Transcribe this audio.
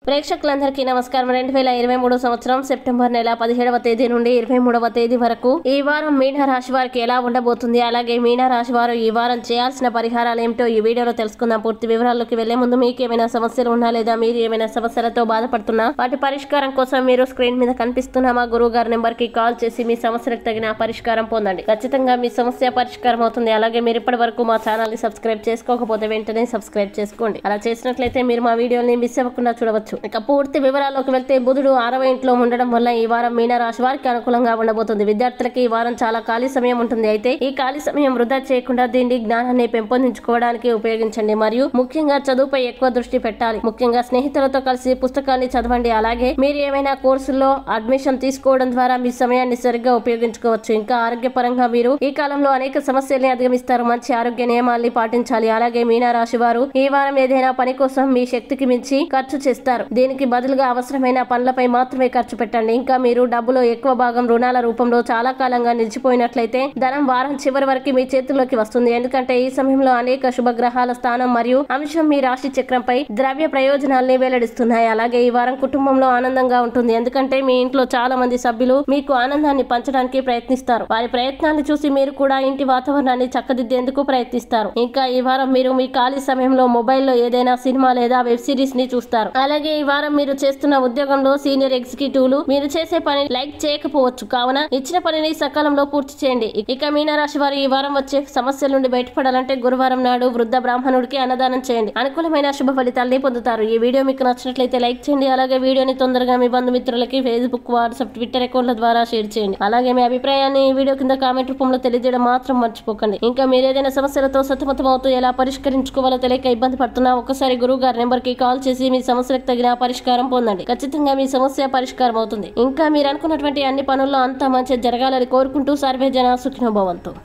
ప్రేక్షకులందరికీ నమస్కారం రెండు వేల ఇరవై మూడు సంవత్సరం సెప్టెంబర్ నెల పదిహేడవ తేదీ నుండి ఇరవై మూడవ తేదీ వరకు ఈ వారం మీన రాశి వారికి ఎలా ఉండబోతుంది అలాగే మీన రాశి వారు ఈ వారం చేయాల్సిన పరిహారాలు ఏమిటో ఈ వీడియోలో తెలుసుకుందాం పూర్తి వివరాల్లోకి వెళ్లే ముందు మీకు ఏమైనా సమస్యలు ఉన్నా లేదా మీరు ఏమైనా సమస్యలతో బాధపడుతున్నా వాటి పరిష్కారం కోసం మీరు స్క్రీన్ మీద కనిపిస్తున్న మా గురువు గారి నెంబర్ కి కాల్ చేసి మీ సమస్యలకు తగిన పరిష్కారం పొందండి ఖచ్చితంగా మీ సమస్య పరిష్కారం అవుతుంది అలాగే మీరు ఇప్పటి వరకు మా ఛానల్ ని సబ్స్క్రైబ్ చేసుకోకపోతే వెంటనే సబ్స్క్రైబ్ చేసుకోండి అలా చేసినట్లయితే మీరు మా వీడియోని మిస్ అవ్వకుండా చూడవచ్చు ఇక పూర్తి వివరాల్లోకి వెళ్తే బుధుడు ఆరవ ఇంట్లో ఉండడం వల్ల ఈ వారం మీన రాశి వారికి అనుకూలంగా ఉండబోతుంది విద్యార్థులకి ఈ వారం చాలా ఖాళీ సమయం ఉంటుంది అయితే ఈ ఖాళీ సమయం వృధా చేయకుండా దీన్ని జ్ఞానాన్ని పెంపొందించుకోవడానికి ఉపయోగించండి మరియు ముఖ్యంగా చదువుపై ఎక్కువ దృష్టి పెట్టాలి ముఖ్యంగా స్నేహితులతో కలిసి పుస్తకాన్ని చదవండి అలాగే మీరు ఏమైనా కోర్సుల్లో అడ్మిషన్ తీసుకోవడం ద్వారా మీ సమయాన్ని సరిగ్గా ఉపయోగించుకోవచ్చు ఇంకా ఆరోగ్యపరంగా మీరు ఈ కాలంలో అనేక సమస్యల్ని అధిగమిస్తారు మంచి ఆరోగ్య నియమాల్ని పాటించాలి అలాగే మీనా రాశి వారు ఈ వారం ఏదైనా పని కోసం మీ శక్తికి మించి ఖర్చు చేస్తారు దీనికి బదులుగా అవసరమైన పనులపై మాత్రమే ఖర్చు పెట్టండి ఇంకా మీరు డబ్బులో ఎక్కువ భాగం రుణాల రూపంలో చాలా కాలంగా నిలిచిపోయినట్లయితే ధనం వారం చివరి వరకు మీ చేతుల్లోకి వస్తుంది ఎందుకంటే ఈ సమయంలో అనేక శుభగ్రహాల స్థానం మరియు అంశం మీ రాశి చక్రంపై ద్రవ్య ప్రయోజనాల్ని వెల్లడిస్తున్నాయి అలాగే ఈ వారం కుటుంబంలో ఆనందంగా ఉంటుంది ఎందుకంటే మీ ఇంట్లో చాలా మంది సభ్యులు మీకు ఆనందాన్ని పంచడానికి ప్రయత్నిస్తారు వారి ప్రయత్నాన్ని చూసి మీరు కూడా ఇంటి వాతావరణాన్ని చక్కదిద్దేందుకు ప్రయత్నిస్తారు ఇంకా ఈ వారం మీరు మీ ఖాళీ సమయంలో మొబైల్లో ఏదైనా సినిమా లేదా వెబ్ సిరీస్ ని చూస్తారు అలాగే ఈ వారం మీరు చేస్తున్న ఉద్యోగంలో సీనియర్ ఎగ్జిక్యూటివ్లు మీరు చేసే పని లైక్ చేయకపోవచ్చు కావున ఇచ్చిన పనిని సకాలంలో పూర్తి చేయండి ఇక మీనరాశి వారు ఈ వారం వచ్చే సమస్యల నుండి బయటపడాలంటే గురువారం నాడు వృద్ధ బ్రాహ్మణుడికి అన్నదానం చేయండి అనుకూలమైన శుభ ఫలితాలని పొందుతారు ఈ వీడియో మీకు నచ్చినట్లయితే లైక్ చేయండి అలాగే వీడియోని తొందరగా మీ బంధుమిత్రులకి ఫేస్బుక్ వాట్సాప్ ట్విట్టర్ అకౌంట్ల ద్వారా షేర్ చేయండి అలాగే మీ అభిప్రాయాన్ని ఈ వీడియో కింద కామెంట్ రూపంలో తెలియజేయడం మాత్రం మర్చిపోకండి ఇంకా మీరు ఏదైనా సమస్యలతో సతమతం అవుతూ ఎలా పరిష్కరించుకోవాలో తెలియక ఇబ్బంది పడుతున్నా ఒకసారి గురువు గారి నెంబర్ కి కాల్ చేసి మీ సమస్యలకు తగిన పరిష్కారం పొందండి ఖచ్చితంగా మీ సమస్య పరిష్కారం అవుతుంది ఇంకా మీరు అనుకున్నటువంటి అన్ని పనుల్లో అంతా మంచి జరగాలని కోరుకుంటూ సర్వే జన సుఖినోభవంతు